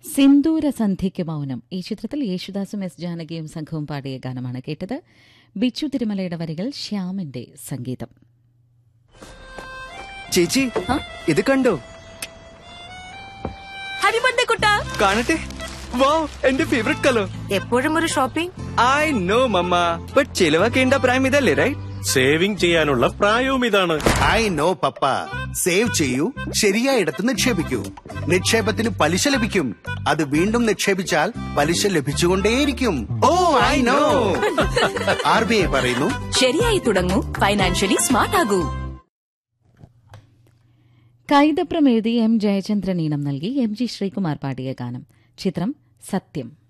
സിന്ദൂര സന്ധ്യയ്ക്ക് മൗനം ഈ ചിത്രത്തിൽ യേശുദാസും എസ് ജാനകിയും സംഘവും പാടിയ ഗാനമാണ് കേട്ടത് ബിച്ചു തിരുമലയുടെ വരികൾ ശ്യാമിന്റെ സംഗീതം ചേച്ചി ഇത് കണ്ടോ ഹാപ്പി ബർത്ത്ഡേ കുട്ട കാണട്ടെ വാ എന്റെ ഫേവറേറ്റ് കളർ എപ്പോഴും ഒരു shopping I know mamma but ചിലവാക്കേണ്ട പ്രായം ഇതല്ലേ റൈറ്റ് സേവിംഗ് ചെയ്യാനുള്ള പ്രായവും ഇതാണ് ഐ നോ പപ്പ സേവ് ചെയ്യൂ ശരിയായിടത്ത് നിക്ഷേപിക്കൂ നിക്ഷേപത്തിന് പലിശ ലഭിക്കും അത് വീണ്ടും നിക്ഷേപിച്ചാൽ പലിശ ലഭിച്ചുകൊണ്ടേയിരിക്കും oh I know R B I പറയുന്നു ശരിയായി തുടങ്ങൂ ഫൈനാൻഷ്യലി സ്മാർട്ട് ആകൂ കൈതപ്രം എഴുതി എം ജയചന്ദ്രൻ ഈണം നൽകി എം ജി ശ്രീകുമാർ പാടിയ ഗാനം ചിത്രം സത്യം